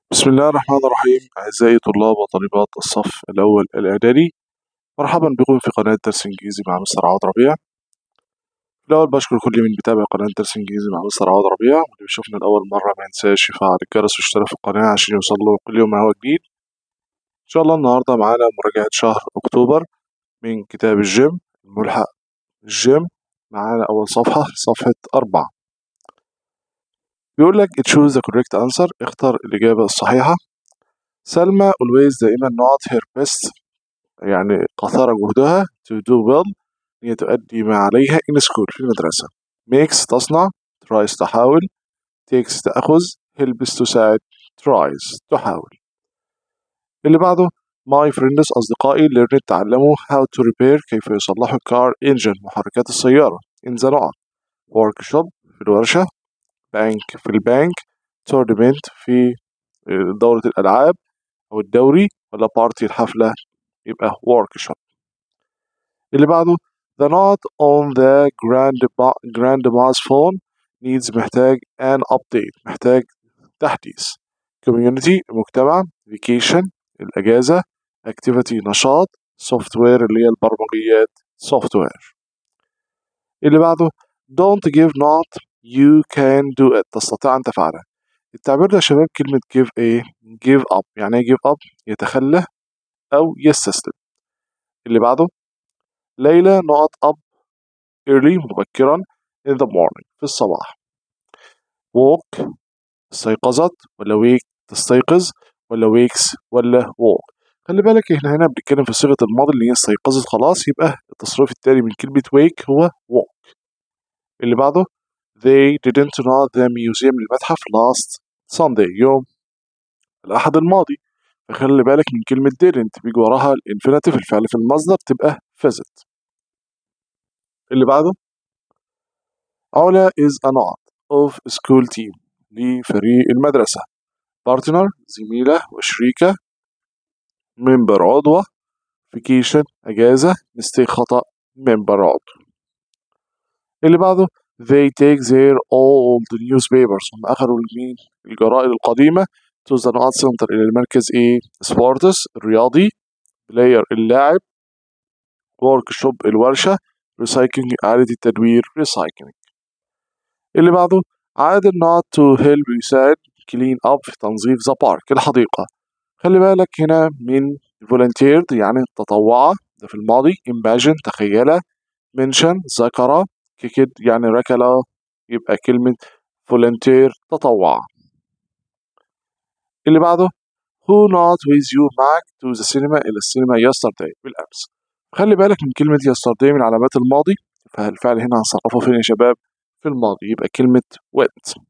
بسم الله الرحمن الرحيم أعزائي طلاب وطالبات الصف الأول الإعدادي مرحبا بكم في قناة درس إنجليزي مع مستر عوض ربيع في الأول بشكر كل من بيتابع قناة درس إنجليزي مع مستر عوض ربيع واللي بيشوفنا لأول مرة ما ينساش يفعل الجرس ويشترك في القناة عشان يوصل له كل يوم ما هو جديد إن شاء الله النهاردة معانا مراجعة شهر أكتوبر من كتاب الجيم الملحق الجيم معانا أول صفحة صفحة أربعة بيقول لك choose the correct answer اختر الإجابة الصحيحة سلمى always دائما not her best يعني قصارى جهدها to do well هي تؤدي ما عليها in school في المدرسة makes تصنع tries تحاول takes تأخذ helps تساعد tries تحاول اللي بعده my friends أصدقائي learn تعلموا how to repair كيف يصلحوا car engine محركات السيارة in the نقط workshop في الورشة بانك في البنك تورنمنت في دورة الألعاب أو الدوري ولا بارتي الحفلة يبقى workshop اللي بعده the note on the grand grandma's phone needs محتاج an update محتاج تحديث community المجتمع vacation الأجازة activity نشاط software اللي هي البرمجيات software اللي بعده don't give not you can do it تستطيع أن تفعله التعبير ده يا شباب كلمة give ايه give up يعني ايه give up يتخلى أو يستسلم اللي بعده ليلى نقط up early مبكرا in the morning في الصباح walk استيقظت ولا wake تستيقظ ولا wakes ولا walk خلي بالك احنا هنا بنتكلم في صيغة الماضي اللي هي استيقظت خلاص يبقى التصريف التالي من كلمة wake هو walk اللي بعده they didn't know the museum المتحف last Sunday يوم الأحد الماضي فخلي بالك من كلمة didn't بيجي وراها الانفينيتيف الفعل في المصدر تبقى visit اللي بعده علا is a not of school team لفريق المدرسة partner زميلة وشريكة member عضوة vacation أجازة mistake خطأ member عضو اللي بعده they take their old newspapers هم أخذوا المين الجرائد القديمة to the not center إلى المركز إيه سبورتس الرياضي بلاير اللاعب workshop الورشة recycling إعادة التدوير recycling اللي بعده عادل not to help يساعد clean up في تنظيف the park الحديقة خلي بالك هنا من volunteered يعني تطوع ده في الماضي imagine تخيل mention ذكر كيكد يعني ركل يبقى كلمة volunteer تطوع اللي بعده who not with you معك to the cinema إلى السينما yesterday بالأمس خلي بالك من كلمة yesterday من علامات الماضي فالفعل هنا هنصرفه فين يا شباب في الماضي يبقى كلمة went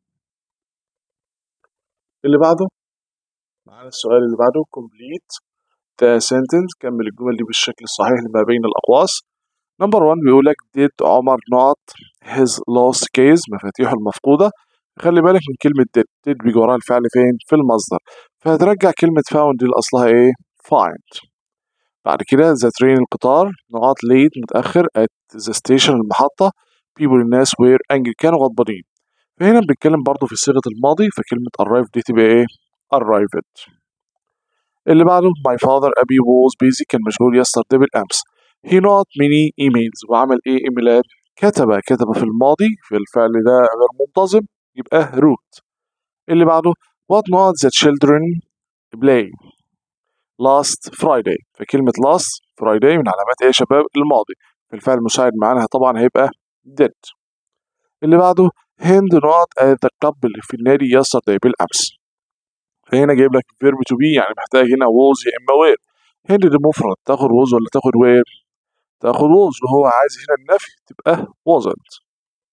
اللي بعده معانا السؤال اللي بعده complete the sentence كمل الجمل دي بالشكل الصحيح لما بين الأقواس نمبر 1 بيقول لك did عمر not his lost keys مفاتيحه المفقودة خلي بالك من كلمة did did بيجي وراها الفعل فين في المصدر فهترجع كلمة found دي لأصلها ايه find بعد كده the train القطار نقاط late متأخر at the station المحطة people الناس were angry كانوا غضبانين فهنا بنتكلم برضو في صيغة الماضي فكلمة arrive دي تبقى ايه arrived اللي بعده my father أبي was busy كان مشغول yesterday بالأمس he not many emails وعمل ايه ايميلات كتب كتب في الماضي في الفعل ده غير منتظم يبقى wrote اللي بعده what not the children play last Friday فكلمة last Friday من علامات ايه يا شباب الماضي في الفعل المساعد معانا طبعا هيبقى did اللي بعده هند not at the club اللي في النادي yesterday بالأمس فهنا جايب لك verb to be يعني محتاج هنا was يا إما where هند دي مفرد تاخد was ولا تاخد where تاخد was وهو عايز هنا النفي تبقى wasn't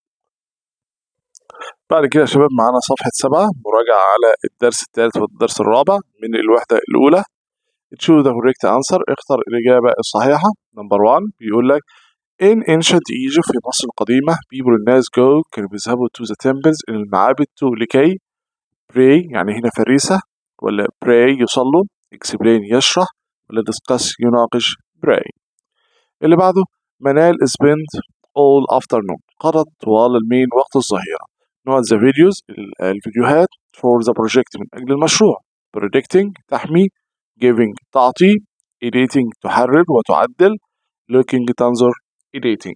بعد كده يا شباب معانا صفحة سبعة مراجعة على الدرس الثالث والدرس الرابع من الوحدة الأولى choose the correct answer اختر الإجابة الصحيحة نمبر 1 بيقول لك in ancient Egypt في مصر القديمة people الناس go كانوا بيذهبوا to the temples إلى المعابد to لكي pray يعني هنا فريسة ولا pray يصلوا explain يشرح ولا discuss يناقش pray اللي بعده منال spent all afternoon قضت طوال المين وقت الظهيرة نوع the videos الفيديوهات for the project من أجل المشروع predicting تحمي giving تعطي editing تحرر وتعدل looking تنظر editing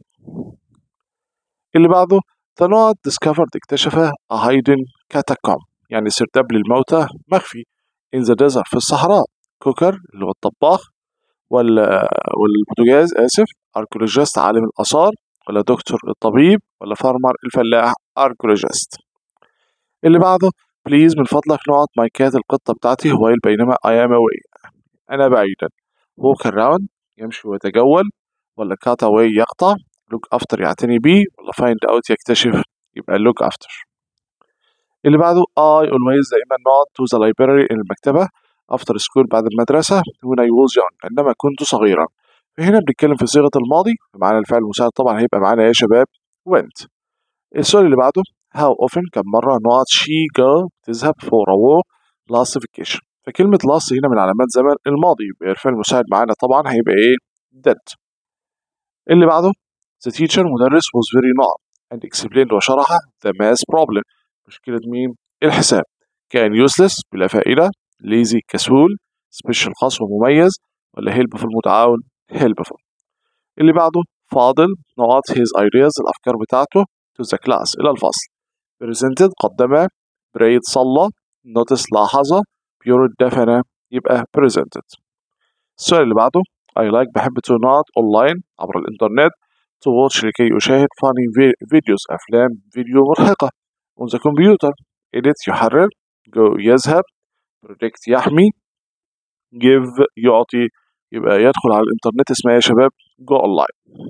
اللي بعده the Nod discovered اكتشف a hidden catacomb يعني سرداب للموتى مخفي in the desert في الصحراء كوكر اللي هو الطباخ ولا والبوتاجاز آسف archaeologist عالم الآثار ولا دكتور الطبيب ولا فارمر الفلاح archaeologist اللي بعده بليز من فضلك نقط مايكات القطة بتاعتي هوايل بينما I am away أنا بعيدا walk around يمشي ويتجول ولا cut away يقطع look after يعتني بيه ولا find out يكتشف يبقى look after اللي بعده I always دائما not to the library المكتبة after school بعد المدرسة when I was young عندما كنت صغيرا فهنا بنتكلم في صيغة الماضي معانا الفعل المساعد طبعا هيبقى معانا يا شباب went السؤال اللي بعده how often كم مرة نقط she go تذهب for a walk last vacation فكلمة last هنا من علامات زمن الماضي يبقى الفعل المساعد معانا طبعا هيبقى ايه did اللي بعده the teacher مدرس was very not and explained وشرح the math problem مشكلة مين الحساب كان useless بلا فائدة lazy كسول special خاص ومميز ولا helpful متعاون helpful اللي بعده فاضل نقاط his ideas الأفكار بتاعته to the class إلى الفصل presented قدم prayed صلى notice لاحظ pure دفن يبقى presented السؤال اللي بعده I like بحب to not online عبر الإنترنت to watch لكي أشاهد funny videos أفلام فيديو مضحكة on the computer edit يحرر go يذهب protect يحمي give يعطي يبقى يدخل على الإنترنت اسمها يا شباب go online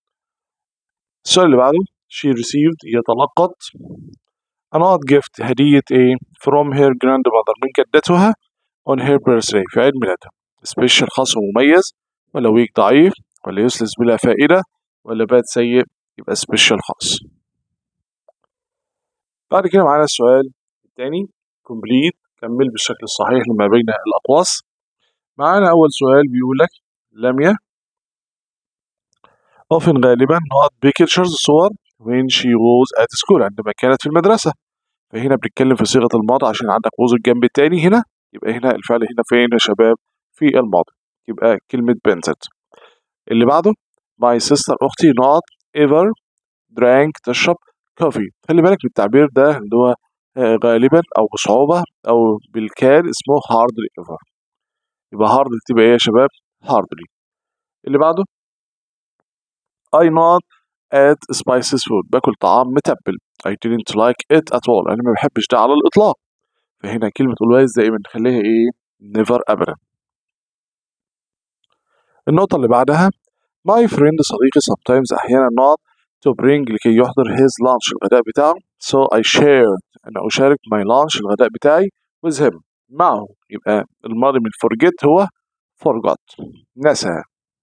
السؤال اللي بعده she received يتلقت a not gift هدية ايه from her grandmother من جدتها on her birthday في عيد ميلادها special خاص ومميز ولا weak ضعيف ولا useless بلا فائدة ولا bad سيء يبقى special خاص بعد كده معانا السؤال الثاني complete كمل بالشكل الصحيح لما بين الأقواس معانا أول سؤال بيقول لك لميا often غالبا not pictures صور when she was at school عندما كانت في المدرسة فهنا بنتكلم في صيغة الماضي عشان عندك was الجنب التاني هنا يبقى هنا الفعل هنا فين يا شباب في الماضي يبقى كلمة بنتت اللي بعده my sister أختي not ever drank تشرب coffee خلي بالك من التعبير ده اللي هو غالبا أو بصعوبة أو بالكاد اسمه hardly ever يبقى hardly تبقى ايه يا شباب hardly اللي بعده I not eat spices food باكل طعام متبل I didn't like it at all أنا ما بحبش ده على الإطلاق فهنا كلمة always دائما نخليها إيه never أبدا النقطة اللي بعدها my friend صديقي sometimes أحيانا not to bring لكي يحضر his lunch الغداء بتاعه so I shared أنا أشارك my lunch الغداء بتاعي with him معه يبقى الماضي من forget هو forgot نسى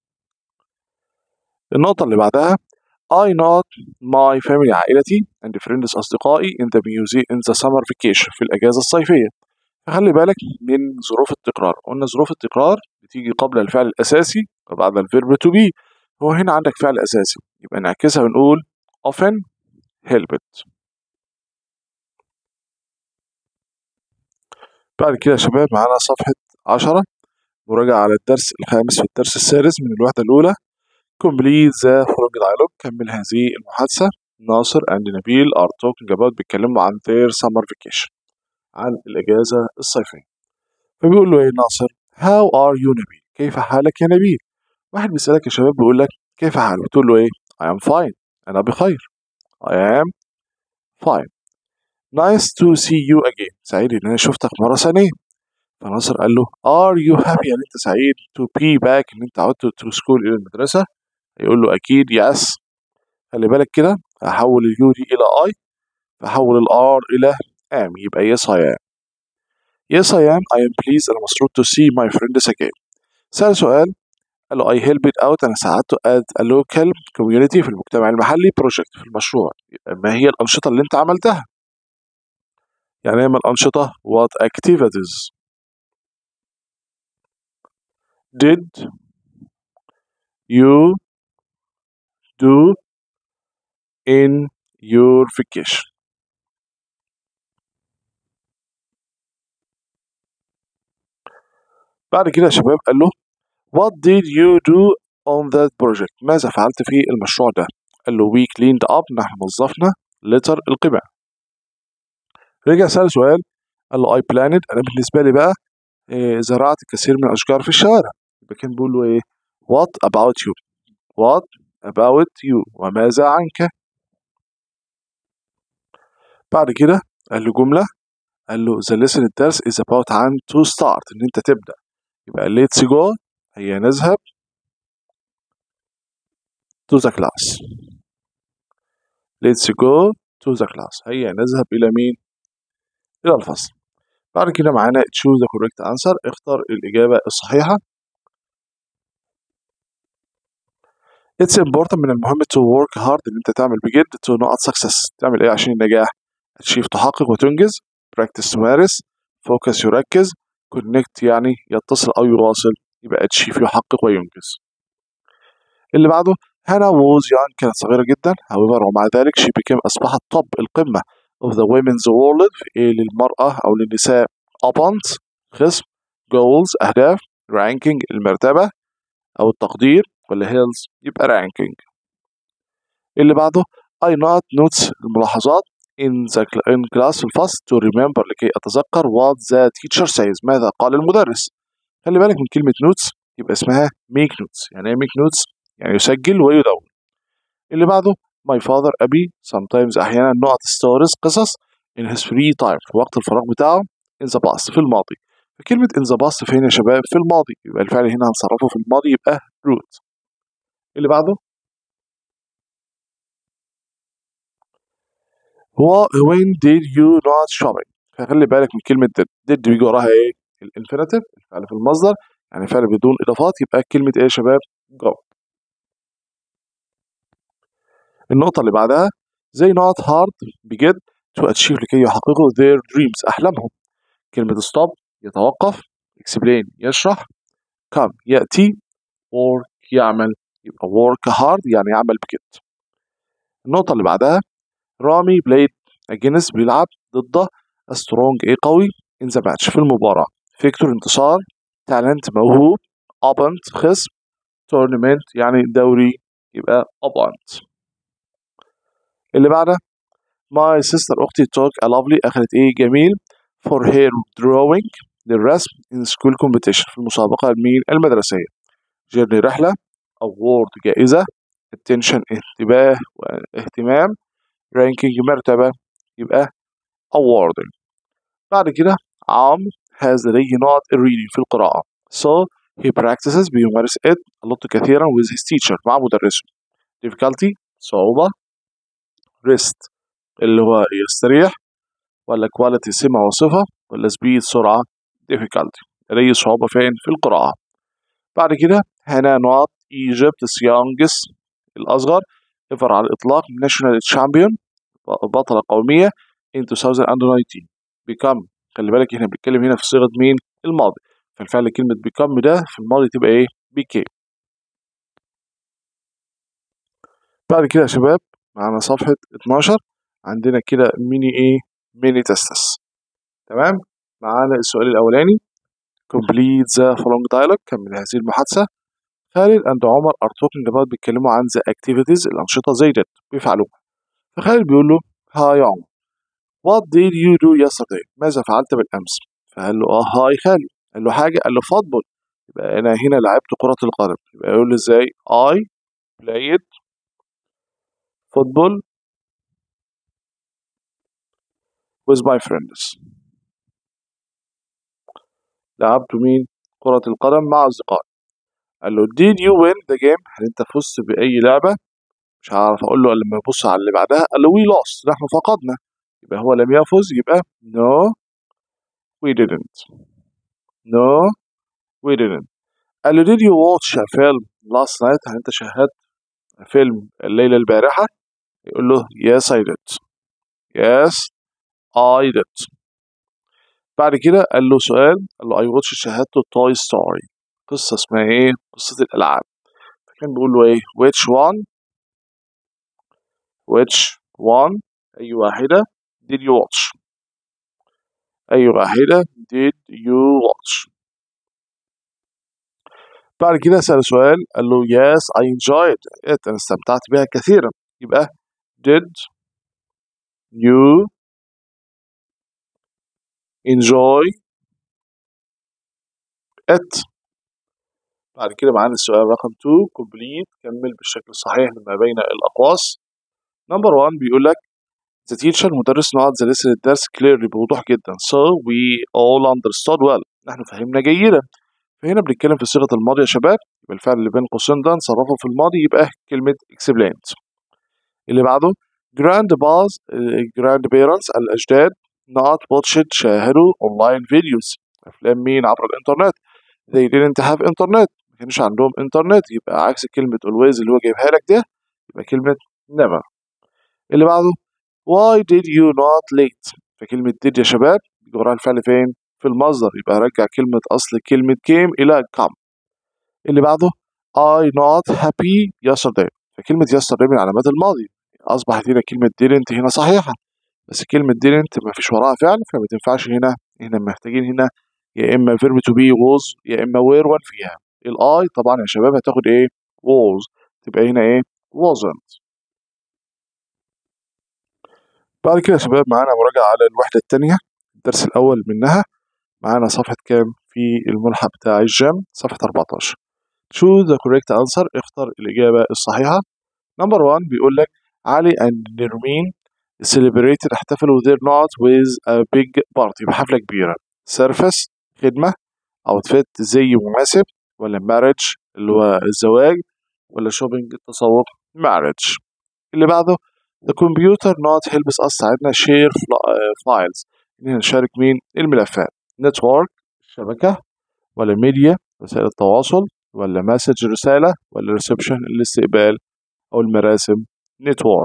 النقطة اللي بعدها I not my family عائلتي and friends أصدقائي in the museum in the summer vacation في الأجازة الصيفية فخلي بالك من ظروف التكرار قلنا ظروف التكرار بتيجي قبل الفعل الأساسي وبعد الفيرب to be هو هنا عندك فعل أساسي يبقى نعكسها ونقول often helped بعد كده يا شباب معانا صفحة عشرة مراجعة على الدرس الخامس في الدرس السادس من الوحدة الأولى complete the following dialogue كمل هذه المحادثة ناصر and نبيل are talking about بيتكلموا عن their summer vacation عن الإجازة الصيفية فبيقول له إيه ناصر how are you نبيل كيف حالك يا نبيل واحد بيسألك يا شباب بيقول لك كيف حالك بتقول له إيه I am fine أنا بخير I am fine nice to see you again سعيد إن أنا شفتك مرة ثانية فناصر قال له are you happy يعني أنت سعيد to be back إن أنت عدت to school إلى المدرسة يقول له أكيد yes خلي بالك كده هحول اليو دي إلى I فحول الآر إلى am يبقى yes I am yes I am I am pleased أنا مسرور to see my friends again سأل سؤال قال له I helped out أنا ساعدته at a local community في المجتمع المحلي project في المشروع ما هي الأنشطة اللي أنت عملتها يعني ايه من الأنشطة what activities did you do in your vacation بعد كده يا شباب قال له What did you do on that project ماذا فعلت في المشروع ده قال له we cleaned up نحن نظفنا litter القمع رجع سأل سؤال قال له I planted أنا بالنسبة لي بقى إيه زرعت كثير من الأشجار في الشوارع يبقى كان بيقول له إيه What about you What about you وماذا عنك بعد كده قال له جملة قال له the lesson الدرس is about عن to start إن أنت تبدأ يبقى let's go هيا نذهب to the class let's go to the class هيا نذهب إلى مين؟ إلى الفصل بعد كده معانا choose the correct answer اختر الإجابة الصحيحة It's important من المهم to work hard إن أنت تعمل بجد to not success تعمل إيه عشان النجاح achieve تحقق وتنجز practice تمارس focus يركز connect يعني يتصل أو يواصل يبقى achieve يحقق وينجز اللي بعده هانا was young كانت صغيرة جدا however ومع ذلك she became أصبحت top القمة of the women's world في إيه للمرأة أو للنساء upon خصم goals أهداف ranking المرتبة أو التقدير ولا hills يبقى ranking اللي بعده I not notes الملاحظات in the in class في الفصل to remember لكي أتذكر what the teacher says ماذا قال المدرس خلي بالك من كلمة notes يبقى اسمها make notes يعني ايه make notes يعني يسجل ويدون اللي بعده my father أبي sometimes أحيانا نقط stories قصص in his free time في وقت الفراغ بتاعه in the past في الماضي فكلمة in the past فين يا شباب في الماضي يبقى الفعل هنا هنصرفه في الماضي يبقى root اللي بعده هو when did you not shopping فخلي بالك من كلمة did did بيجي وراها ايه الانفينيتيف الفعل في المصدر يعني فعل بدون اضافات يبقى كلمة ايه يا شباب go النقطة اللي بعدها they not hard بجد to achieve لكي يحققوا their dreams أحلامهم كلمة stop يتوقف explain يشرح come يأتي work يعمل يبقى work hard يعني يعمل بجد النقطة اللي بعدها رامي بلايد against بيلعب ضد strong ايه قوي in the match في المباراة فيكتور انتصار talent موهوب opponent خصم tournament يعني دوري يبقى opponent اللي بعدها my sister أختي took a lovely أخذت إيه جميل for her drawing للرسم in school competition في المسابقة المين المدرسية journey رحلة award جائزة attention انتباه واهتمام ranking مرتبة يبقى awarding بعد كده عام has لديه نقط reading في القراءة so he practices بيمارس it a lot كثيرا with his teacher مع مدرسه difficulty صعوبة rest اللي هو يستريح ولا quality سمة وصفة ولا speed سرعة difficulty لديه صعوبة فين في القراءة بعد كده هنا نقط Egypt youngest الأصغر ever على الإطلاق national champion بطلة قومية in 2019 become خلي بالك احنا بنتكلم هنا في صيغة مين الماضي فالفعل كلمة become ده في الماضي تبقى ايه became بعد كده يا شباب معانا صفحة 12 عندنا كده ميني ايه ميني تستس تمام معانا السؤال الأولاني complete the following dialogue كمل هذه المحادثة خالد and عمر are talking about بيتكلموا عن the activities الأنشطة زي ديت بيفعلوها فخالد بيقول له هاي يا عمر what did you do yesterday ماذا فعلت بالأمس فقال له اه هاي خالد قال له حاجة قال له فوتبول يبقى أنا هنا لعبت كرة القدم يبقى يقول له ازاي I played football with my friends لعبت مين كرة القدم مع أصدقائي قال له did you win the game هل أنت فزت بأي لعبة مش هعرف أقول له إلا لما يبص على اللي بعدها قال له we lost نحن فقدنا يبقى هو لم يفز يبقى no we didn't no we didn't قال له did you watch a film last night هل أنت شاهدت فيلم الليلة البارحة يقول له yes I did yes I did بعد كده قال له سؤال قال له I watched شاهدت توي ستوري قصة اسمها ايه قصة الألعاب فكان بيقول له ايه which one which one أي واحدة did you watch أي واحدة did you watch بعد كده سأل سؤال قال له yes I enjoyed it أنا استمتعت بها كثيرا يبقى did you enjoy it بعد كده معانا السؤال رقم 2 complete كمل بالشكل الصحيح لما بين الأقواس نمبر 1 بيقول لك The teacher مدرس نقعد the lesson الدرس clearly بوضوح جدا so we all understood well نحن فهمنا جيدا فهنا بنتكلم في صيغة الماضي يا شباب يبقى الفعل اللي بين قوسين ده نصرفه في الماضي يبقى كلمة explained اللي بعده grandpas grand parents الأجداد not watched شاهدوا online videos أفلام مين عبر الإنترنت they didn't have internet ما كانش عندهم إنترنت يبقى عكس كلمة always اللي هو جايبها لك ده يبقى كلمة never اللي بعده why did you not late فكلمة did يا شباب بيجي وراها الفعل فين في المصدر يبقى رجع كلمة أصل كلمة came إلى come اللي بعده I not happy yesterday فكلمة yesterday من علامات الماضي أصبحت هنا كلمة didn't هنا صحيحة بس كلمة didn't ما فيش وراها فعل فما تنفعش هنا هنا محتاجين هنا يا إما verb to be was يا إما were one فيها الآي طبعا يا شباب هتاخد إيه was تبقى هنا إيه wasn't بعد كده يا شباب معانا مراجعة على الوحدة التانية الدرس الأول منها معانا صفحة كام في الملحق بتاع الجام صفحة 14 choose the correct answer اختر الإجابة الصحيحة نمبر 1 بيقول لك علي and نرمين celebrated احتفلوا their not with a big party بحفلة كبيرة surface خدمة outfit زي مناسب ولا marriage اللي هو الزواج ولا shopping التسوق marriage اللي بعده the computer not help us ساعدنا share files إننا نشارك مين الملفات network الشبكة ولا media وسائل التواصل ولا مسج رسالة ولا reception الاستقبال أو المراسم network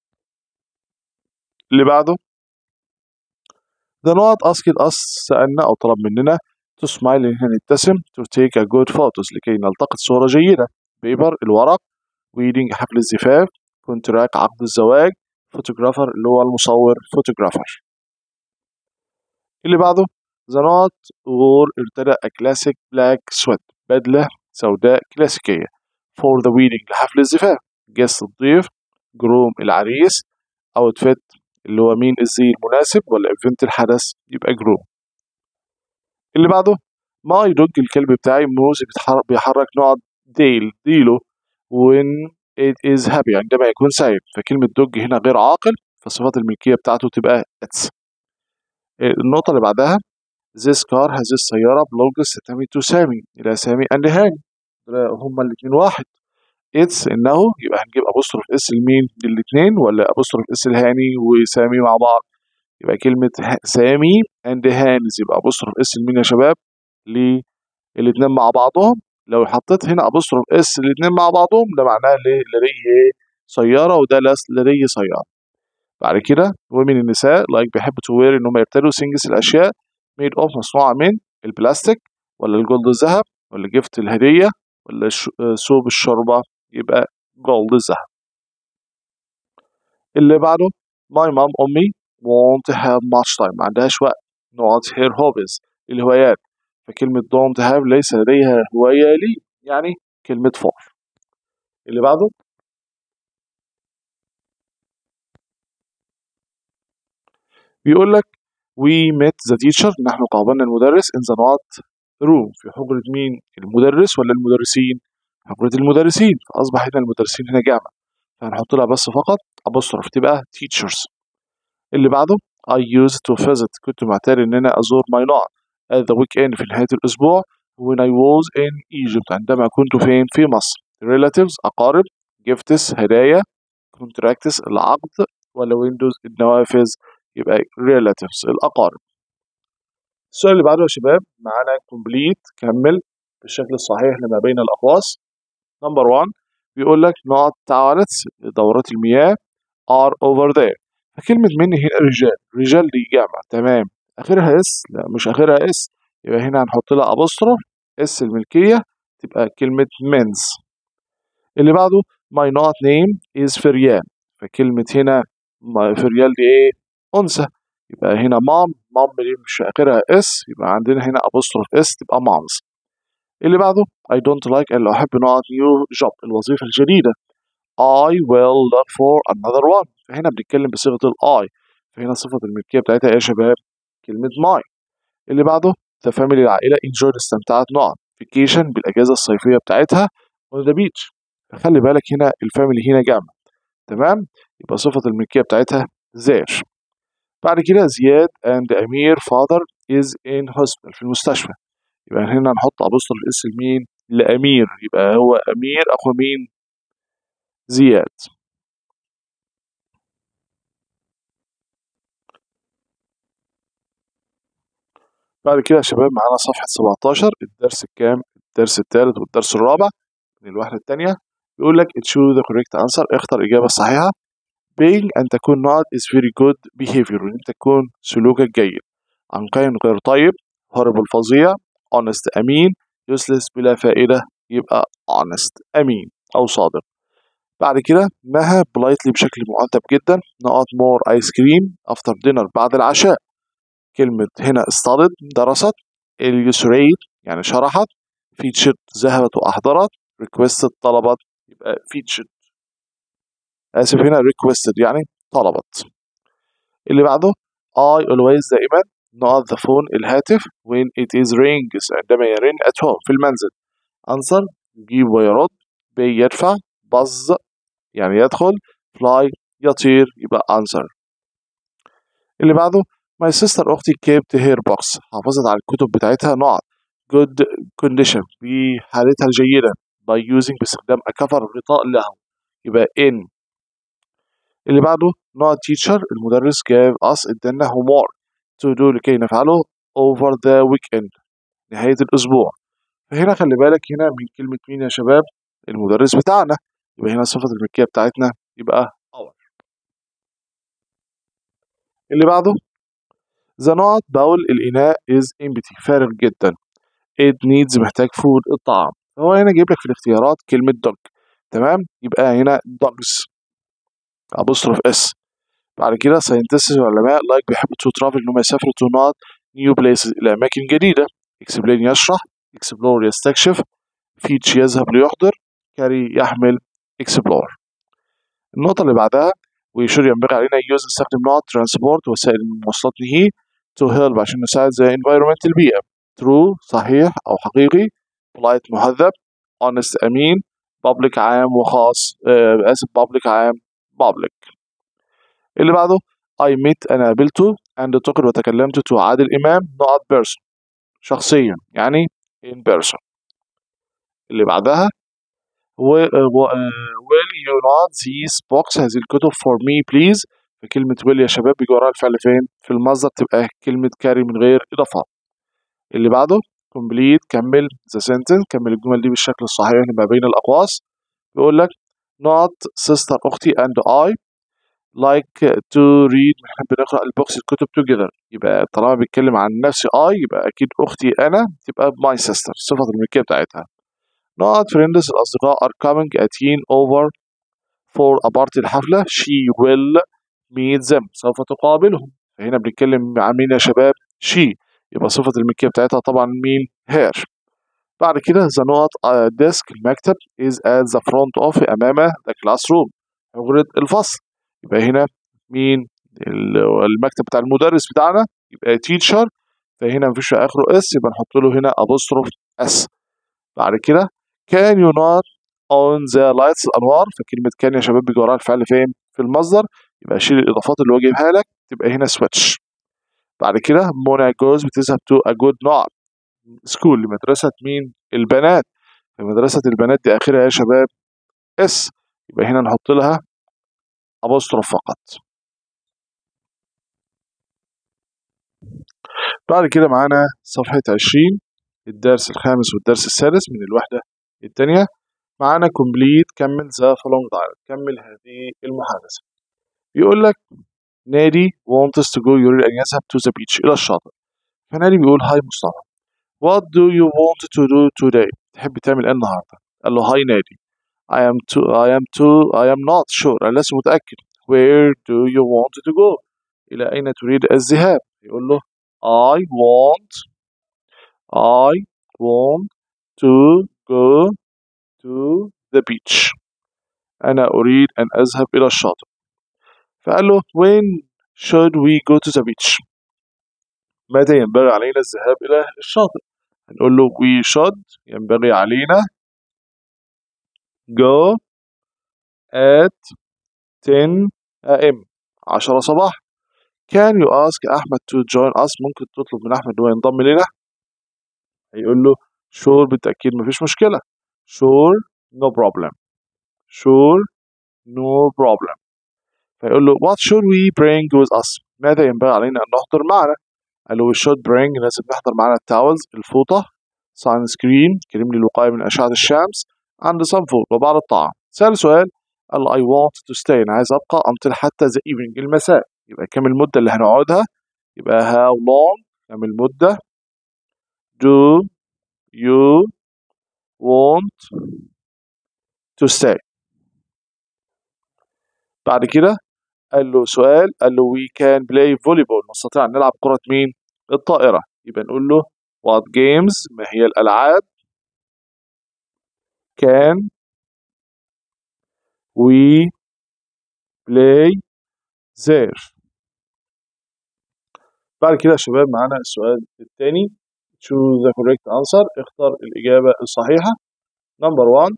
اللي بعده the not asked us سألنا أو طلب مننا to smile إن احنا نبتسم to take a good photos لكي نلتقط صورة جيدة paper الورق wedding حفل الزفاف كونتراك عقد الزواج فوتوغرافر اللي هو المصور فوتوغرافر اللي بعده the not wore ارتدى a classic black sweat بدلة سوداء كلاسيكية for the wedding لحفل الزفاف guest الضيف جروم العريس outfit اللي هو مين الزي المناسب ولا event الحدث يبقى جروم اللي بعده ماي دوج الكلب بتاعي موز بيتحرك بيحرك نوع ديل ديله when it is happy عندما يكون سعيد فكلمة دوج هنا غير عاقل فصفات الملكية بتاعته تبقى اتس النقطة اللي بعدها this car هذه السيارة belongs تنتمي to سامي إلى سامي and هاني هما الاتنين واحد اتس انه يبقى هنجيب ابوستروف اس لمين للاثنين ولا ابوستروف اس لهاني وسامي مع بعض يبقى كلمة سامي اند هانز يبقى ابوستروف اس لمين يا شباب للاثنين مع بعضهم لو حطيت هنا ابوستروف اس الاثنين مع بعضهم ده معناه لدي سيارة وده لدي سيارة بعد كده ومن النساء لايك بيحب تو وير ان هم يرتدوا سنجس الاشياء ميد اوف مصنوعة من البلاستيك ولا الجولد الذهب ولا جفت الهدية ولا ثوب الشوربة يبقى جولد الذهب اللي بعده my mom أمي won't have much time ما عندهاش وقت not her hobbies الهوايات فكلمة don't have ليس لديها هواية لي يعني كلمة for اللي بعده بيقول لك we met the teacher نحن قابلنا المدرس in the not room في حجرة مين المدرس ولا المدرسين حجرة المدرسين فأصبح هنا المدرسين هنا جامع فهنحط لها بس فقط أبوستروف تبقى teachers اللي بعده I used to visit كنت معتاد إن أنا أزور my not at the weekend في نهاية الأسبوع when I was in Egypt عندما كنت فين في مصر relatives أقارب gifts هدايا contracts العقد ولا windows النوافذ يبقى relatives الأقارب السؤال اللي بعده يا شباب معانا complete كمل بالشكل الصحيح لما بين الأقواس نمبر 1 بيقول لك not toilets دورات المياه are over there فكلمة من هنا رجال رجال دي جامع تمام آخرها اس لا مش آخرها اس يبقى هنا هنحط لها أبوستروف اس الملكية تبقى كلمة men's اللي بعده my not name is فريال فكلمة هنا فريال دي ايه أنثى يبقى هنا مام مام دي مش آخرها اس يبقى عندنا هنا أبوستروف اس تبقى مامز اللي بعده I don't like اللي أحب نقط new job الوظيفة الجديدة I will look for another one فهنا بنتكلم بصيغة ال I فهنا صفة الملكية بتاعتها إيه يا شباب كلمة my اللي بعده the family العائلة enjoyed استمتعت نقط vacation بالأجازة الصيفية بتاعتها on the beach فخلي بالك هنا الفاميلي هنا جمع تمام يبقى صفة الملكية بتاعتها their بعد كده زياد and أمير father is in hospital في المستشفى يبقى هنا نحط أبوستروف اس لمين لأمير يبقى هو أمير أخو مين زياد بعد كده يا شباب معانا صفحة 17 الدرس الكام الدرس الثالث والدرس الرابع من الوحدة الثانية بيقول لك choose the correct answer اختر الإجابة الصحيحة being أن تكون not is very good behavior أن تكون سلوكك جيد unkind غير طيب horrible فظيع honest أمين useless بلا فائدة يبقى honest أمين أو صادق بعد كده مها politely بشكل مؤدب جدا نقط more ice cream after dinner بعد العشاء كلمة هنا studied درست اليسريت يعني شرحت featured ذهبت وأحضرت requested طلبت يبقى featured آسف هنا requested يعني طلبت اللي بعده I always دائما نقط the phone الهاتف when it is rings عندما يرن at home في المنزل answer يجيب ويرد pay يدفع buzz يعني يدخل fly يطير يبقى answer اللي بعده my sister أختي kept her box حافظت على الكتب بتاعتها نقط good condition بحالتها الجيدة by using باستخدام a cover غطاء له يبقى in اللي بعده نوع teacher المدرس gave us ادانا homework to do لكي نفعله over the weekend نهاية الأسبوع فهنا خلي بالك هنا من كلمة مين يا شباب المدرس بتاعنا يبقى هنا صفة الملكية بتاعتنا يبقى our اللي بعده the not bowl الإناء is empty فارغ جدا it needs محتاج food الطعام هو هنا جايب لك في الاختيارات كلمة dog تمام يبقى هنا dogs apostrophe s بعد كده scientists العلماء like بيحبوا to travel انهم يسافروا to not new places الى اماكن جديده explain يشرح explore يستكشف teach يذهب ليحضر carry يحمل explore النقطه اللي بعدها ويشير ينبغي علينا يوز نستخدم نوع transport وسائل المواصلات نهي to help عشان نساعد the environment البيئه true صحيح او حقيقي polite مهذب honest امين public عام وخاص آه اسف public عام public اللي بعده I met أنا قابلته and talked وتكلمت to عادل إمام not person شخصيا يعني in person اللي بعدها و, و, will you not these books هذه الكتب for me please فكلمة will يا شباب بيجي وراها الفعل فين؟ في المصدر تبقى كلمة carry من غير إضافات اللي بعده complete كمل the sentence كمل الجمل دي بالشكل الصحيح ما بين الأقواس بيقول لك not sister أختي and I like to read بنحب نقرأ البوكس الكتب together يبقى طالما بيتكلم عن نفسي I يبقى أكيد أختي أنا تبقى my sister صفة الملكية بتاعتها not friends الأصدقاء are coming attain over for a party الحفلة she will meet them سوف تقابلهم فهنا بنتكلم عن مين يا شباب she يبقى صفة الملكية بتاعتها طبعا مين her بعد كده the not desk المكتب is at the front of أمام the classroom حجرة الفصل يبقى هنا مين المكتب بتاع المدرس بتاعنا يبقى teacher فهنا مفيش في اخره اس يبقى نحط له هنا apostrophe اس بعد كده can you not on the lights الانوار فكلمه كان يا شباب بيجي وراها الفعل فين في المصدر يبقى شيل الاضافات اللي هو جايبها لك تبقى هنا switch بعد كده منى جوز بتذهب to a good not سكول لمدرسه مين البنات مدرسه البنات دي اخرها يا شباب اس يبقى هنا نحط لها أبوستروف فقط بعد كده معانا صفحة عشرين الدرس الخامس والدرس السادس من الوحدة الثانية معانا كومبليت كمل ذا فولونج دايلوج كمل هذه المحادثة بيقول لك نادي wants to go يريد أن يذهب to the beach إلى الشاطئ فنادي بيقول هاي مصطفى what do you want to do today تحب تعمل إيه النهاردة قال له هاي نادي I am too I am too I am not sure أنا لست متأكد where do you want to go إلى أين تريد الذهاب يقول له I want I want to go to the beach أنا أريد أن أذهب إلى الشاطئ فقال له when should we go to the beach متى ينبغي علينا الذهاب إلى الشاطئ هنقول له we should ينبغي علينا go at 10 am 10 صباح can you ask أحمد to join us ممكن تطلب من أحمد إنه ينضم لنا هيقول له sure بالتأكيد مفيش مشكلة sure no problem sure no problem فيقول له what should we bring with us ماذا ينبغي علينا أن نحضر معنا قال له we should bring لازم نحضر معنا التاولز الفوطة سان سكرين كريم للوقاية من أشعة الشمس and some food وبعض الطعام سأل سؤال قال له I want to stay أنا عايز أبقى until حتى the evening المساء يبقى كم المدة اللي هنقعدها يبقى how long كم المدة do you want to stay بعد كده قال له سؤال قال له we can play volleyball نستطيع أن نلعب كرة مين الطائرة يبقى نقول له what games ما هي الألعاب can we play there بعد كده يا شباب معانا السؤال الثاني choose the correct answer اختار الإجابة الصحيحة number one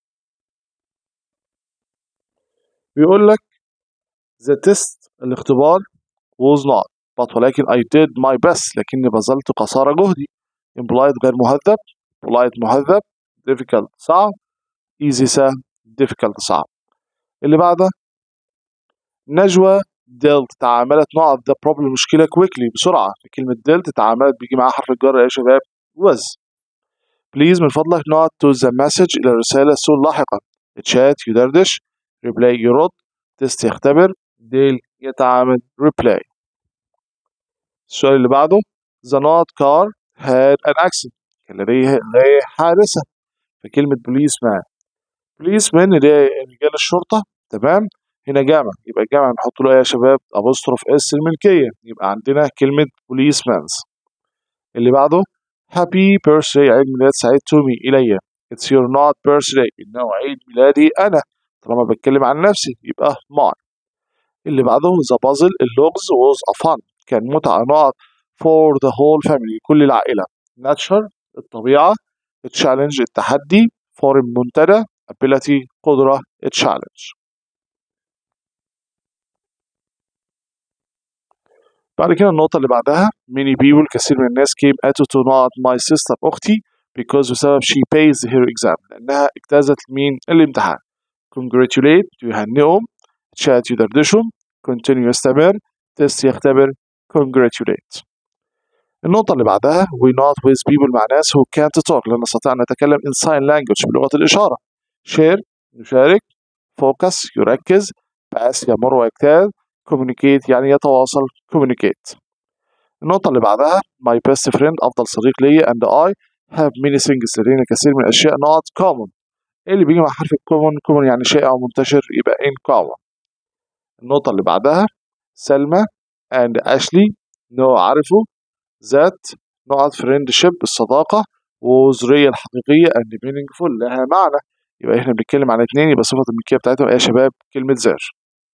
بيقول لك the test الاختبار was not but ولكن I did my best لكني بذلت قصارى جهدي impolite غير مهذب polite مهذب difficult صعب easy سهل difficult صعب اللي بعده نجوى dealt تعاملت مع the problem المشكلة quickly بسرعة في كلمة dealt تعاملت بيجي معاها حرف الجر يا شباب was please من فضلك not to the message إلى الرسالة soon لاحقا chat يدردش reply يرد test يختبر ديل يتعامل reply السؤال اللي بعده the not car had an accident كان لديه لديه حادثة في كلمة policeman policeman اللي هي رجال الشرطة تمام هنا جامع يبقى الجامع نحط له ايه يا شباب ابوستروف اس الملكية يبقى عندنا كلمة policeman's اللي بعده happy birthday عيد ميلاد سعيد تومي إلي it's your not birthday إنه عيد ميلادي أنا طالما بتكلم عن نفسي يبقى mine اللي بعده the puzzle اللغز was a fun كان متعة نقط for the whole family كل العائلة nature الطبيعة challenge التحدي foreign منتدى ability قدرة challenge بعد كده النقطة اللي بعدها many people كثير من الناس came at to not my sister أختي because بسبب she pays her exam لأنها اجتازت مين الامتحان congratulate يهنئهم chat يدردشهم continue يستمر test يختبر congratulate النقطة اللي بعدها we not with people مع ناس who can't talk لا نستطيع أن نتكلم in sign language بلغة الإشارة share يشارك focus يركز pass يمر ويجتاز communicate يعني يتواصل communicate النقطة اللي بعدها my best friend أفضل صديق لي and I have many things لدينا كثير من الأشياء not common إيه اللي بيجي مع حرف common common يعني شائع أو منتشر يبقى in common النقطة اللي بعدها سلمى and Ashley نو عرفوا that نقط friendship الصداقة was real حقيقية and meaningful لها معنى يبقى احنا بنتكلم عن اتنين يبقى صفة الملكية بتاعتهم ايه يا شباب كلمة زر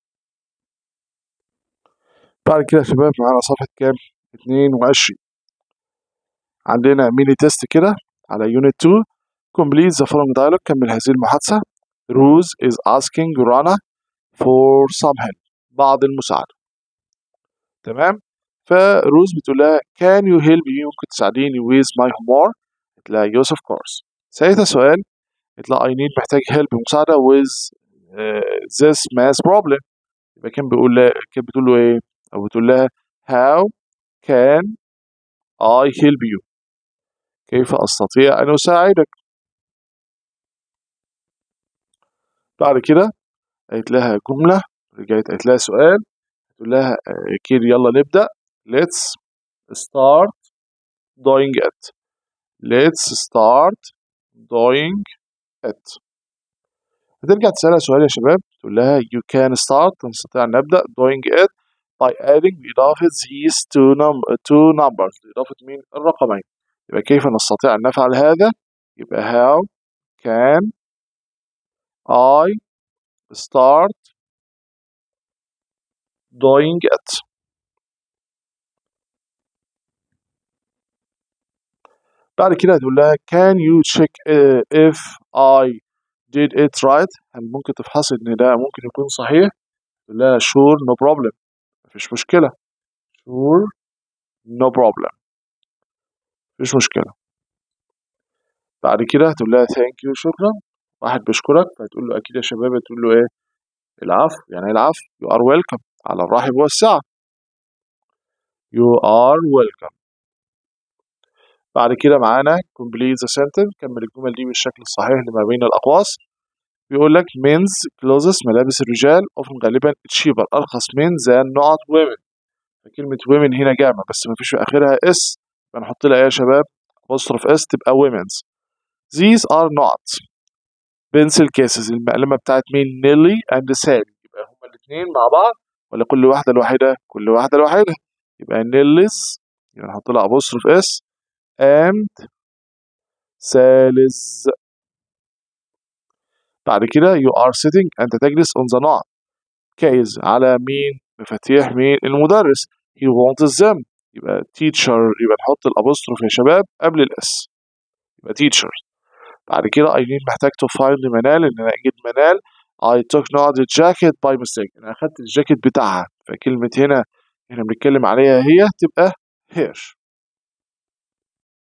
بعد كده يا شباب معانا صفحة كام؟ 22 عندنا ميني تيست كده على يونت 2 complete the following dialogue كمل هذه المحادثة Rose is asking Rana for some help بعض المساعدة تمام فروز بتقول لها can you help me ممكن تساعديني with my homework قلت لها yes of course سألتها سؤال قلت لها I need محتاج help مساعدة with uh, this math problem يبقى كان بيقول لها كان بتقول له ايه او بتقول لها how can I help you كيف استطيع ان اساعدك بعد كده قالت لها جملة رجعت قالت لها سؤال تقول لها كير يلا نبدأ let's start doing it let's start doing it هترجع تسألها سؤال يا شباب تقول لها you can start نستطيع أن نبدأ doing it by adding بإضافة these two, num two numbers بإضافة مين الرقمين يبقى كيف نستطيع أن نفعل هذا يبقى how can I start doing it بعد كده هتقول لها can you check uh, if I did it right هل ممكن تفحصي ان ده ممكن يكون صحيح تقول لها sure no problem مفيش مشكلة sure no problem مفيش مشكلة بعد كده هتقول لها thank you شكرا واحد بيشكرك فتقول له اكيد يا شباب تقول له ايه العفو يعني العفو you are welcome على الرحب والسعة you are welcome بعد كده معانا complete the sentence كمل الجمل دي بالشكل الصحيح لما بين الأقواس بيقول لك men's clothes ملابس الرجال often غالبا cheaper أرخص من than not women كلمة women هنا جامعة بس ما فيش في آخرها اس فنحط لها إيه يا شباب apostrophe اس تبقى women's these are not pencil cases المقلمة بتاعت مين نيلي and سالي يبقى هما الاثنين مع بعض ولا كل واحدة لوحدها كل واحدة لوحدها يبقى نيليز يبقى نحط لها apostrophe اس and سالز بعد كده you are sitting أنت تجلس on the not case على مين مفاتيح مين المدرس he wants them يبقى teacher يبقى نحط الابوستروف يا شباب قبل الاس يبقى teacher بعد كده I need محتاج to find منال ان انا اجد منال I took not the jacket by mistake انا اخدت الجاكيت بتاعها فكلمة هنا احنا بنتكلم عليها هي تبقى هير